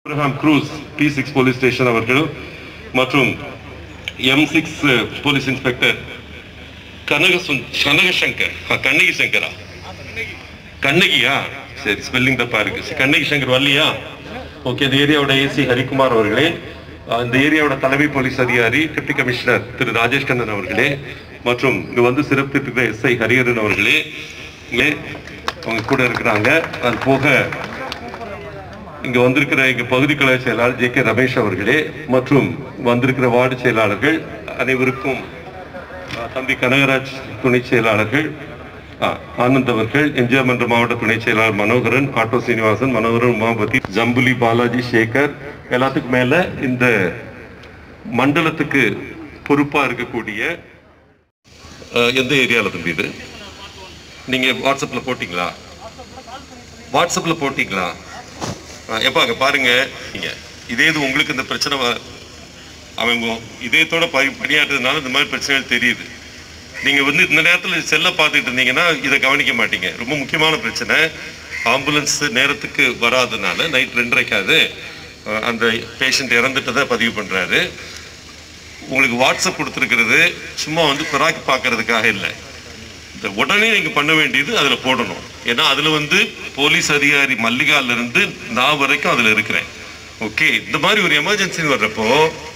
Abraham Cruz B six police station அவர்கள் மற்றும் M six police inspector Kanaka சுந்- கனகசங்கர் ஆ, கண்ணகி சங்கரா கண்ணகியா சரி ஸ்பெல்லிங் தப்பா இருக்கு கண்ணகி சங்கர் வரலையா ஓகே இந்த ஏரியாவோட ஏசி ஹரிக்குமார் அவர்களே ஆ, இந்த ஏரியாவோட தலைமை போலீஸ் அதிகாரி டெப்டி கமிஷனர் திரு ராஜேஷ் கண்ணன் அவர்களே மற்றும் இங்க வந்து சிறப்பித்துக்கிற எஸ்ஐ ஹரிஹரன் அவர்களே இங்கே அவங்க கூட இருக்கிறாங்க அது போக இங்க வந்திருக்கிற எங்க பகுதி கழக செயலாளர் ஜே கே ரமேஷ் அவர்களே மற்றும் வந்திருக்கிற வார்டு செயலாளர்கள் அனைவருக்கும் அஹ், தம்பி கனகராஜ் துணை செயலாளர்கள் அஹ், ஆனந்த் அவர்கள் எம்ஜிஆர் மன்ற மாவட்ட துணை செயலாளர் மனோகரன் ஆட்டோ சீனிவாசன் மனோகரன் உமாபதி ஜம்புலி பாலாஜி சேகர் எல்லாத்துக்கும் மேல இந்த மண்டலத்துக்கு பொறுப்பா இருக்கக்கூடிய அஹ், எந்த ஏரியால தம்பி இது நீங்க வாட்ஸ்அப்ல போட்டீங்களா வாட்ஸ்அப்ல போட்டீங்களா ஆ, எப்பா அங்க பாருங்க நீங்க இதே இது உங்களுக்கு இந்த பிரச்சனை வ- அவங்க இதயத்தோட பணி பணியாற்றுறதுனால இந்த மாதிரி பிரச்சனைகள் தெரியுது நீங்க வந்து இந்த நேரத்துல செல்ல பார்த்துட்டு இருந்தீங்கன்னா இதை கவனிக்க மாட்டீங்க ரொம்ப முக்கியமான பிரச்சனை ஆம்புலன்ஸ் நேரத்துக்கு வராதனால நைட் ரெண்டரைக்காது அஹ், அந்த பேஷண்ட் இறந்துட்டதை பதிவு பண்றாரு உங்களுக்கு வாட்ஸ்அப் கொடுத்துருக்கிறது சும்மா வந்து பிராக்கி பார்க்கறதுக்காக இல்லை இந்த உடனே நீங்க பண்ண வேண்டியது அதுல போடணும் ஏன்னா அதுல வந்து போலீஸ் அதிகாரி மல்லிகால இருந்து நான் வரைக்கும் அதுல இருக்கிறேன் ஓகே இந்த மாதிரி ஒரு எமர்ஜென்சி வர்றப்போ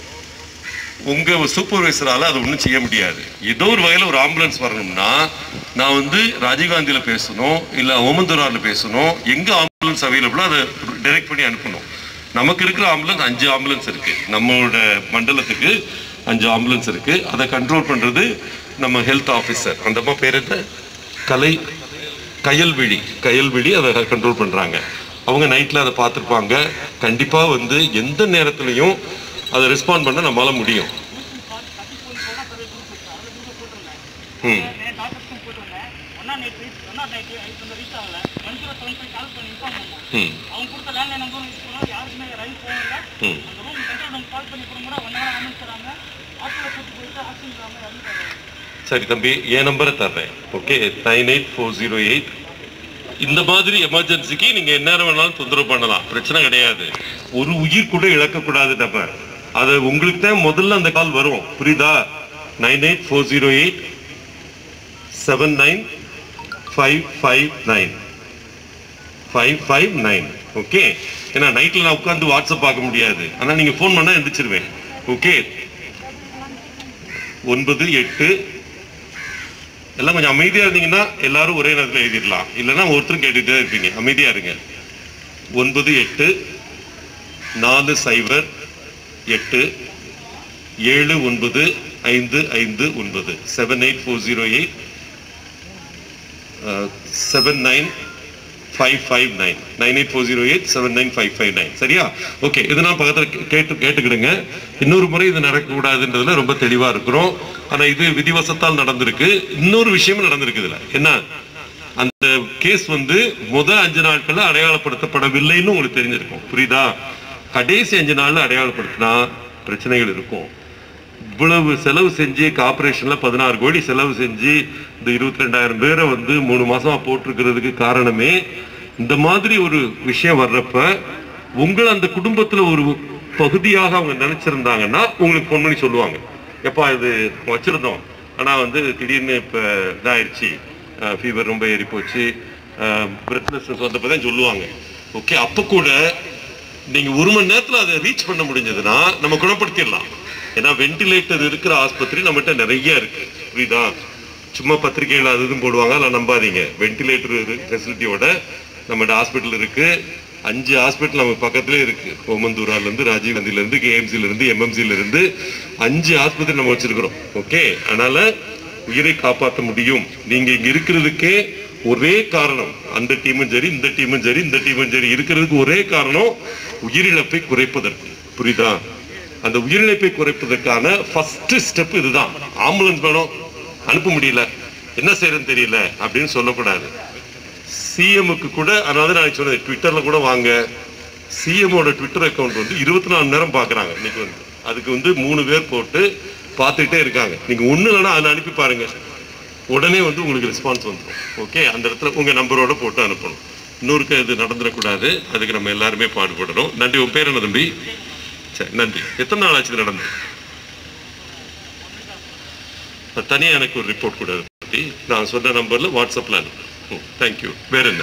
உங்க சூப்பர்வைசரால அதை ஒன்றும் செய்ய முடியாது ஏதோ ஒரு வகையில ஒரு ஆம்புலன்ஸ் வரணும்னா நான் வந்து ராஜீவ்காந்தியில பேசணும் இல்ல ஓமந்தூரார்ல பேசணும் எங்க ஆம்புலன்ஸ் அவைலபிளோ அதை டைரக்ட் பண்ணி அனுப்பணும் நமக்கு இருக்கிற ஆம்புலன்ஸ் அஞ்சு ஆம்புலன்ஸ் இருக்கு நம்மளோட மண்டலத்துக்கு அஞ்சு ஆம்புலன்ஸ் இருக்கு அதை கண்ட்ரோல் பண்றது நம்ம ஹெல்த் ஆஃபீஸர் அந்த அம்மா பேர் என்ன கலை கயல்விழி கயல்விழி அதை கண்ட்ரோல் பண்றாங்க அவங்க நைட்ல அதை பார்த்துருப்பாங்க கண்டிப்பா வந்து எந்த நேரத்துலையும் அதை ரெஸ்பாண்ட் பண்ண நம்மளால முடியும் ம் நான் டாக்டர்ஸ்க்கும் போட்டு வந்தேன் ஒன்னா நைட் ரீச் ஒன்னா நைட் ஐஸ் வந்து ரீச் ஆகல one zero seven five call பண்ணி இன்ஃபார்ம் பண்ணோம் ம் அவங்க கொடுத்த லேண்ட்லைன் நம்பர் யூஸ் பண்ணோம் யாருக்குமே ரைட் போகல ம் அந்த ரூம் கண்ட்ரோல் ரூம் கால் பண்ணி கொடுங்க ஒன் ஹவர் ஆரம்பிச்சுறாங்க ஆட்டோவில் கூட்டு போயிட்டு ஆக்சிஜன் ராம இறந்துட்டாங்க சரி தம்பி என் நம்பரை தர்றேன் okay nine eight four zero eight இந்த மாதிரி எமர்ஜென்சிக்கு நீங்க எந்நேரம் வேணாலும் தொந்தரவு பண்ணலாம் பிரச்சனை கிடையாது ஒரு உயிர் கூட இழக்கக்கூடாது நம்ம அது உங்களுக்கு தான் முதல்ல அந்த கால் வரும் புரியுதா nine eight four zero eight seven nine five five nine five five nine okay ஏன்னா நைட்டில் நான் உட்காந்து வாட்ஸ்அப் பார்க்க முடியாது ஆனால் நீங்கள் ஃபோன் பண்ணால் எந்திரிச்சிருவேன் ஓகே ஒன்பது எட்டு எல்லாம் கொஞ்சம் அமைதியா இருந்தீங்கன்னா எல்லாரும் ஒரே நேரத்தில் எழுதிடலாம் இல்லைன்னா ஒருத்தரும் கேட்டுட்டே இருப்பீங்க அமைதியா இருங்க ஒன்பது எட்டு நாலு சைபர் எட்டு ஏழு ஒன்பது ஐந்து ஐந்து ஒன்பது seven eight four zero eight seven nine five five nine nine eight four zero eight seven nine five five nine சரியா ஓகே இதெல்லாம் பக்கத்தில் கேட்டு கேட்டுக்கிடுங்க இன்னொரு முறை இது நடக்கக்கூடாதுன்றதுல ரொம்ப தெளிவாக இருக்கிறோம் ஆனால் இது விதிவசத்தால் நடந்திருக்கு இன்னொரு விஷயமும் நடந்திருக்கு இதில் என்ன அந்த கேஸ் வந்து முத அஞ்சு நாட்கள்ல அடையாளப்படுத்தப்படவில்லைன்னு உங்களுக்கு தெரிஞ்சிருக்கும் புரியுதா கடைசி அஞ்சு நாள்ல அடையாளப்படுத்தினா பிரச்சனைகள் இருக்கும் இவ்வளவு செலவு செஞ்சு கார்பரேஷன்ல பதினாறு கோடி செலவு செஞ்சு இந்த இருபத்தி ரெண்டாயிரம் பேரை வந்து மூணு மாசமா போட்டிருக்கிறதுக்கு காரணமே இந்த மாதிரி ஒரு விஷயம் வர்றப்ப உங்களை அந்த குடும்பத்துல ஒரு பகுதியாக அவங்க நினைச்சிருந்தாங்கன்னா உங்களுக்கு ஃபோன் பண்ணி சொல்லுவாங்க எப்பா இது வச்சிருந்தோம் ஆனா வந்து திடீர்னு இப்ப இதாயிருச்சு ஃபீவர் ரொம்ப ஏறி போச்சு பிரெத்லெஸ்னஸ் வந்தப்போ தான் சொல்லுவாங்க ஓகே அப்போ கூட நீங்க ஒரு மணி நேரத்துல அதை ரீச் பண்ண முடிஞ்சதுன்னா நம்ம குணப்படுத்திடலாம் ஏன்னா வென்டிலேட்டர் இருக்கிற ஆஸ்பத்திரி நம்மகிட்ட நிறைய இருக்கு புரியுதா சும்மா பத்திரிகைகள் அது இதுவும் போடுவாங்க அதெல்லாம் நம்பாதீங்க வென்டிலேட்டர் ஃபெசிலிட்டியோட நம்மகிட்ட ஹாஸ்பிட்டல் இருக்கு அஞ்சு ஹாஸ்பிட்டல் நம்ம பக்கத்துலேயே இருக்கு ஓமந்தூரால இருந்து ராஜீவ் காந்தில இருந்து கேஎம்சில இருந்து எம்எம்சில இருந்து அஞ்சு ஆஸ்பத்திரி நம்ம வச்சிருக்கிறோம் ஓகே அதனால உயிரை காப்பாற்ற முடியும் நீங்க இங்க இருக்கிறதுக்கே ஒரே காரணம் அந்த டீமும் சரி இந்த டீமும் சரி இந்த டீமும் சரி இருக்கிறதுக்கு ஒரே காரணம் உயிரிழப்பை குறைப்பதற்கு புரியுதா அந்த உயிரிழப்பை குறைப்பதற்கான ஃபர்ஸ்ட் ஸ்டெப் இதுதான் ஆம்புலன்ஸ் வேணும் அனுப்ப முடியல என்ன செய்யறதுன்னு தெரியல அப்படின்னு சொல்லக்கூடாது சிஎம்முக்கு கூட அதாவது நான் சொன்னது ட்விட்டர்ல கூட வாங்க சிஎம்மோட ட்விட்டர் அக்கௌண்ட் வந்து இருபத்தி நாலு நேரம் பார்க்குறாங்க இன்னைக்கு வந்து அதுக்கு வந்து மூணு பேர் போட்டு பார்த்துக்கிட்டே இருக்காங்க நீங்க ஒண்ணு இல்லைன்னா அதில் அனுப்பி பாருங்க உடனே வந்து உங்களுக்கு ரெஸ்பான்ஸ் வந்துடும் ஓகே அந்த இடத்துல உங்க நம்பரோட போட்டு அனுப்பணும் இன்னொருக்கு இது நடந்துடக்கூடாது அதுக்கு நம்ம எல்லாருமே பாடுபடணும் நன்றி உன் பேர் என்ன தம்பி சரி நன்றி எத்தனை நாள் ஆச்சு இது நடந்து தனியாக எனக்கு ஒரு ரிப்போர்ட் கூட அதை பற்றி நான் சொன்ன நம்பரில் வாட்ஸ்அப்பில் அனுப்பு தேங்க்யூ வேற என்ன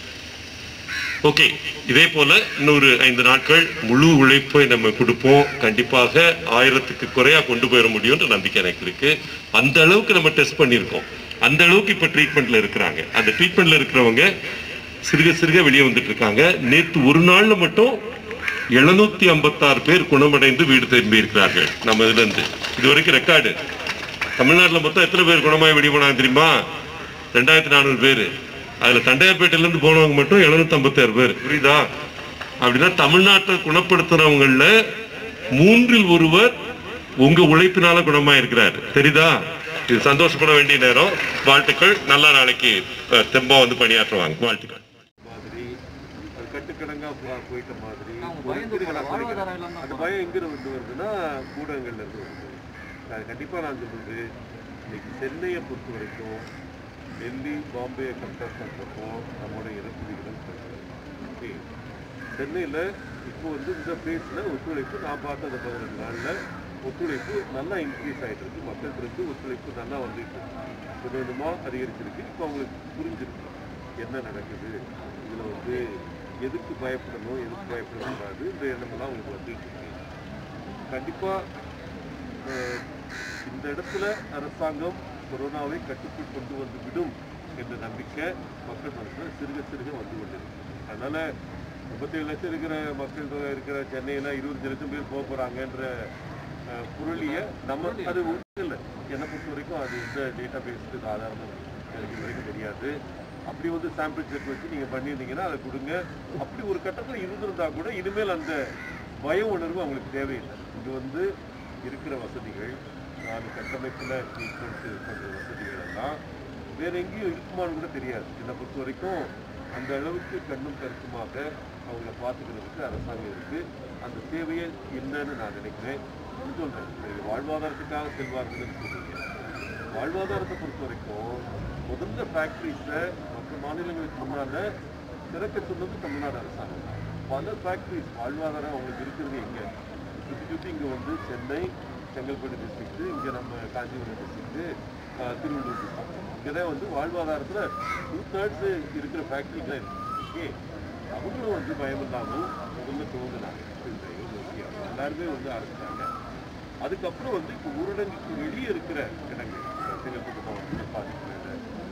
ஓகே இதே போல இன்னொரு ஐந்து நாட்கள் முழு உழைப்பை நம்ம கொடுப்போம் கண்டிப்பாக ஆயிரத்துக்கு குறையா கொண்டு போயிட முடியும்ன்ற நம்பிக்கை எனக்கு இருக்கு அந்த அளவுக்கு நம்ம டெஸ்ட் பண்ணியிருக்கோம் அந்த அளவுக்கு இப்ப ட்ரீட்மெண்ட்ல இருக்கிறாங்க அந்த ட்ரீட்மெண்ட்ல இருக்கிறவங்க சிறுக சிறுக வெளியே வந்துட்டு இருக்காங்க நேத்து ஒரு நாள்ல மட்டும் எழுநூத்தி ஐம்பத்தாறு பேர் குணமடைந்து வீடு திரும்பி இருக்கிறார்கள் நம்ம இதுல இருந்து இது வரைக்கும் ரெக்கார்டு தமிழ்நாட்டுல மொத்தம் எத்தனை பேர் குணமாய் வெளியே போனாங்க தெரியுமா ரெண்டாயிரத்தி நானூறு பேர் அதுல தண்டையார்பேட்டையில இருந்து போனவங்க மட்டும் எழுநூத்தி ஐம்பத்தாறு பேர் புரியுதா அப்படின்னா தமிழ்நாட்டை குணப்படுத்தினவங்கள்ல மூன்றில் ஒருவர் உங்க உழைப்பினால குணமா இருக்கிறார் தெரியுதா இது சந்தோஷப்பட வேண்டிய நேரம் வாழ்த்துக்கள் நல்லா நாளைக்கு அஹ், தெம்பா வந்து பணியாற்றுவாங்க வாழ்த்துக்கள் மாதிரி அது கட்டுக்கடங்கா போ- போயிட்ட மாதிரி அவங்க ஒரு பயந்து குறிப்பிட்ட போல, வாழ்வாதாரம் இல்லாம அந்த பயம் எங்க இருந்து வருதுன்னா ஊடகங்கள்ல இருந்து வருது அது கண்டிப்பா நான் சொல்றது இன்னைக்கு சென்னையை பொறுத்த வரைக்கும் டெல்லி பாம்பே கம்பேர் பண்றப்போ நம்மளோட இறப்பு விகிதம் குறைவு. ஓகே சென்னையில இப்போ வந்து இந்த பிளேஸ்ல ஒத்துழைப்பு நான் பார்த்த அந்த பதினெட்டு நாள்ல ஒத்துழைப்பு நல்லா இன்க்ரீஸ் ஆயிட்டு இருக்கு மக்களுக்கு ஒத்துழைப்பு நல்லா வந்துட்டு இருக்கு கொஞ்சம் கொஞ்சமா அதிகரிச்சிருக்கு இப்போ அவங்களுக்கு புரிஞ்சிருக்கு என்ன நடக்குது இதுல வந்து எதுக்கு பயப்படணும் எதுக்கு பயப்படக்கூடாது இந்த எண்ணமெல்லாம் அவங்களுக்கு வந்துட்டு இருக்கு கண்டிப்பா அஹ், இந்த இடத்துல அரசாங்கம் கொரோனாவை கட்டுக்குள் கொண்டு வந்து விடும் என்ற நம்பிக்கை மக்கள் மனசுல சிறுக சிறுக வந்து கொண்டிருக்கு அதனால முப்பத்தேழு லட்சம் இருக்கிற மக்கள் தொகை இருக்கிற சென்னையில இருபத்தஞ்சு லட்சம் பேர் போக போறாங்கன்ற அஹ், புரளிய நம்ம அது உண்மை இல்லை என்னை பொறுத்த வரைக்கும் அது எந்த டேட்டா பேஸ்டு ஆதாரமும் எனக்கு இது வரைக்கும் தெரியாது அப்படி வந்து சாம்பிள் செக் வச்சு நீங்க பண்ணியிருந்தீங்கன்னா அதை கொடுங்க அப்படி ஒரு கட்டத்துல இருந்திருந்தா கூட இனிமேல் அந்த பய உணர்வு அவங்களுக்கு தேவையில்லை இது வந்து இருக்கிற வசதிகள் நாலு கட்டமைப்புல ட்ரீட்மெண்ட் பண்ற வசதிகள் எல்லாம் வேற எங்கேயும் இருக்குமான்னு கூட தெரியாது என்னை பொறுத்த வரைக்கும் அந்த அளவுக்கு கண்ணும் கருத்துமாக அவங்கள பார்த்துக்கிறதுக்கு அரசாங்கம் இருக்கு அந்த தேவையே இல்லைன்னு நான் நினைக்கிறேன் இன்னும் சொல்றேன் இது வாழ்வாதாரத்துக்காக செல்வார்கள்னு சொல்றீங்க வாழ்வாதாரத்தை பொறுத்த வரைக்கும் முதல்ல ஃபேக்ட்ரிஸை மற்ற மாநிலங்களுக்கு முன்னால திறக்க சொன்னது தமிழ்நாடு அரசாங்கம் தான். பல ஃபேக்ட்ரிஸ் வாழ்வாதாரம் அவங்களுக்கு இருக்கிறது எங்க சுற்றி சுற்றி இங்கே வந்து சென்னை செங்கல்பட்டு டிஸ்ட்ரிக்ட் இங்கே நம்ம காஞ்சிபுரம் டிஸ்ட்ரிக்ட் திருவள்ளூர் டிஸ்ட்ரிக்ட் இங்கே தான் வந்து வாழ்வாதாரத்தில் டூ தேர்ட்ஸ் இருக்கிற ஃபேக்ட்ரிலாம் இருக்கு ஓகே அவங்களும் வந்து பயம் இல்லாமல் முதல்ல துவங்கினாங்க எல்லாருமே வந்து ஆரம்பிச்சாங்க அதுக்கப்புறம் வந்து இப்போ ஊரடங்குக்கு வெளியே இருக்கிற இடங்கள் செங்கல்பட்டு மாவட்டத்தில் பாதிக்கிறாங்க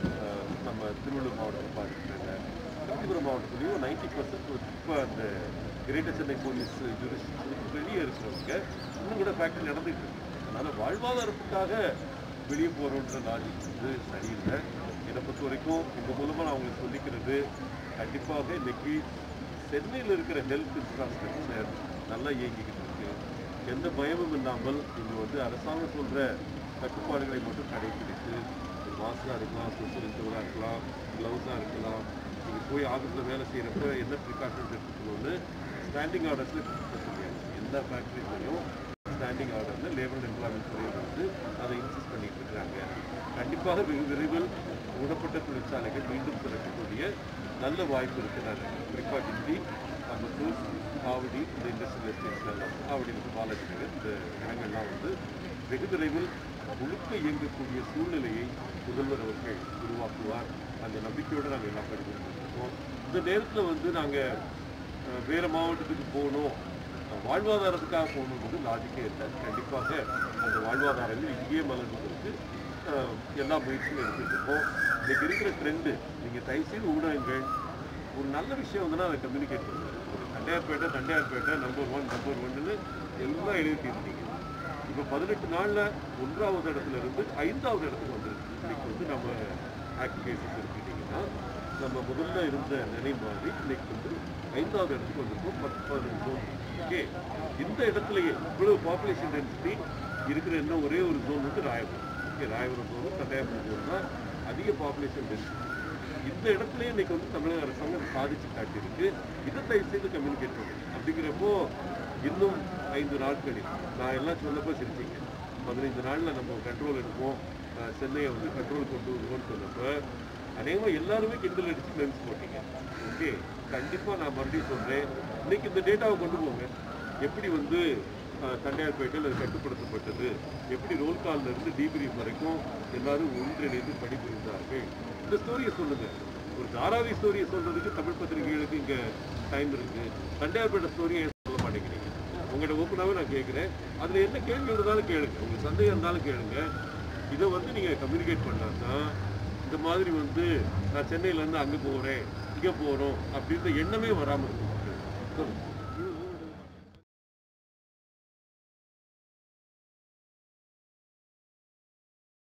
நம்ம திருவள்ளூர் மாவட்டத்தில் பாதிக்கிறாங்க காஞ்சிபுரம் மாவட்டத்துலேயும் நைன்டி பர்சன்ட் இப்போ அந்த கிரேட்டர் சென்னை போலீஸ் ஜூரிஸ்டிக்ஷனுக்கு வெளியே இருக்கிறவங்க இன்னும் கூட ஃபேக்டரி நடந்துட்டு இருக்கு அதனால வாழ்வாதாரத்துக்காக வெளியே போகிறோன்ற லாஜிக் வந்து சரியில்லை என்னை பொறுத்த வரைக்கும் உங்கள் மூலமாக நான் உங்களுக்கு சொல்லிக்கிறது கண்டிப்பாக இன்னைக்கு சென்னையில் இருக்கிற ஹெல்த் இன்ஃப்ராஸ்ட்ரக்சர் நல்லா இயங்கிக்கிட்டு இருக்கு எந்த பயமும் இல்லாமல் இங்கே வந்து அரசாங்கம் சொல்கிற கட்டுப்பாடுகளை மட்டும் கடைபிடித்து மாஸ்காக இருக்கலாம் சோசியல் இன்டர்வலாக இருக்கலாம் க்ளவுஸாக இருக்கலாம் நீங்கள் போய் ஆஃபீஸில் வேலை செய்கிறப்ப என்ன ப்ரிகாஷன்ஸ் எடுத்துக்கணும்னு ஸ்டாண்டிங் ஆர்டர்ஸில் சொல்லுங்க எல்லா ஃபேக்ட்ரிஸ்லையும் ஸ்டாண்டிங் ஆர்டரில் லேபர் அண்ட் எம்ப்ளாய்மெண்ட் துறை வந்து அதை இன்சிஸ்ட் பண்ணிட்டு இருக்கிறாங்க கண்டிப்பாக வெகு விரைவில் மூடப்பட்ட தொழிற்சாலைகள் மீண்டும் திறக்கக்கூடிய நல்ல வாய்ப்பு இருக்கிறாங்க குறிப்பாக டில்லி அம்பத்தூர் ஆவடி இந்த இண்டஸ்ட்ரியல் எஸ்டேட்ஸ் எல்லாம் ஆவடியிலிருந்து பாலாஜி நகர் இந்த இடங்கள்லாம் வந்து வெகு விரைவில் முழுக்க இயங்கக்கூடிய சூழ்நிலையை முதல்வர் அவர்கள் உருவாக்குவார் அந்த நம்பிக்கையோடு நாங்கள் எல்லாம் படிக்கிறோம் இந்த நேரத்தில் வந்து நாங்கள் வேறு மாவட்டத்துக்கு போகணும் அஹ், வாழ்வாதாரத்துக்காக போகணுன்றது லாஜிக்கே இல்லை கண்டிப்பாக அந்த வாழ்வாதாரங்கள் இங்கேயே மலர்வதற்கு அஹ், எல்லா முயற்சியும் எடுத்துட்டு இருக்கோம் இன்னைக்கு இருக்கிற ட்ரெண்டு நீங்கள் தயவுசெய்து ஊடகங்கள் ஒரு நல்ல விஷயம் வந்துன்னா அதை கம்யூனிகேட் பண்ணுங்க ஒரு Tondiarpet Tondiarpet number one number ஒன்னு எல்லாம் எழுதி இருந்தீங்க இப்போ பதினெட்டு நாள்ல ஒன்றாவது இடத்துல இருந்து ஐந்தாவது இடத்துக்கு வந்துருக்கு இன்னைக்கு வந்து நம்ம ஆக்ட் கேசஸ் எடுத்துக்கிட்டிங்கன்னா நம்ம முதல்ல இருந்த நிலை மாதிரி இன்னைக்கு வந்து ஐந்தாவது இடத்துக்கு வந்திருக்கோம் பத்து பதினஞ்சு zone. ஓகே இந்த இடத்துலயே இவ்வளவு பாப்புலேஷன் டென்சிட்டி இருக்கிற இன்னும் ஒரே ஒரு ஜோன் வந்து ராயபுரம் ஓகே ராயபுரம் ஜோனும் தண்டையாபுரம் ஜோன் தான் அதிக பாப்புலேஷன் டென்சிட்டி இந்த இடத்துலயே இன்னைக்கு வந்து தமிழக அரசாங்கம் சாதிச்சு காட்டியிருக்கு இதை தயவு செய்து கம்யூனிகேட் பண்ணுங்க அப்படிங்கிறப்போ இன்னும் ஐந்து நாட்களில் நான் எல்லாம் சொன்னப்போ சிரிச்சிங்க பதினைந்து நாள்ல நம்ம கண்ட்ரோல் எடுப்போம் அஹ் சென்னையை வந்து கண்ட்ரோல் கொண்டு வருவோம்னு சொன்னப்ப அநேகமாக எல்லாருமே கிண்டல் அடிச்சு மென்ஸ் போட்டீங்க ஓகே கண்டிப்பாக நான் மறுபடியும் சொல்கிறேன் இன்னைக்கு இந்த டேட்டாவை கொண்டு போங்க எப்படி வந்து அஹ், தண்டையார்பேட்டையில் அது கட்டுப்படுத்தப்பட்டது எப்படி ரோல் கால்ல இருந்து டீபிரீஃப் வரைக்கும் எல்லாரும் ஒன்றிணைந்து பணிபுரிந்தார்கள் இந்த ஸ்டோரியை சொல்லுங்க ஒரு தாராவி ஸ்டோரியை சொல்றதுக்கு தமிழ் பத்திரிகைகளுக்கு இங்க டைம் இருக்கு தண்டையார்பேட்டை ஸ்டோரியை ஏன் சொல்ல மாட்டேங்கிறீங்க உங்கள்கிட்ட ஓப்பனாகவே நான் கேட்குறேன் அதில் என்ன கேள்வி இருந்தாலும் கேளுங்க உங்களுக்கு சந்தேகம் இருந்தாலும் கேளுங்க இதை வந்து நீங்கள் கம்யூனிகேட் பண்ணால் தான் இந்த மாதிரி வந்து நான் சென்னையிலேருந்து அங்கே போகிறேன் இங்கே போகிறோம் அப்படின்ற எண்ணமே வராமல் இருக்கும் சொல்லுங்க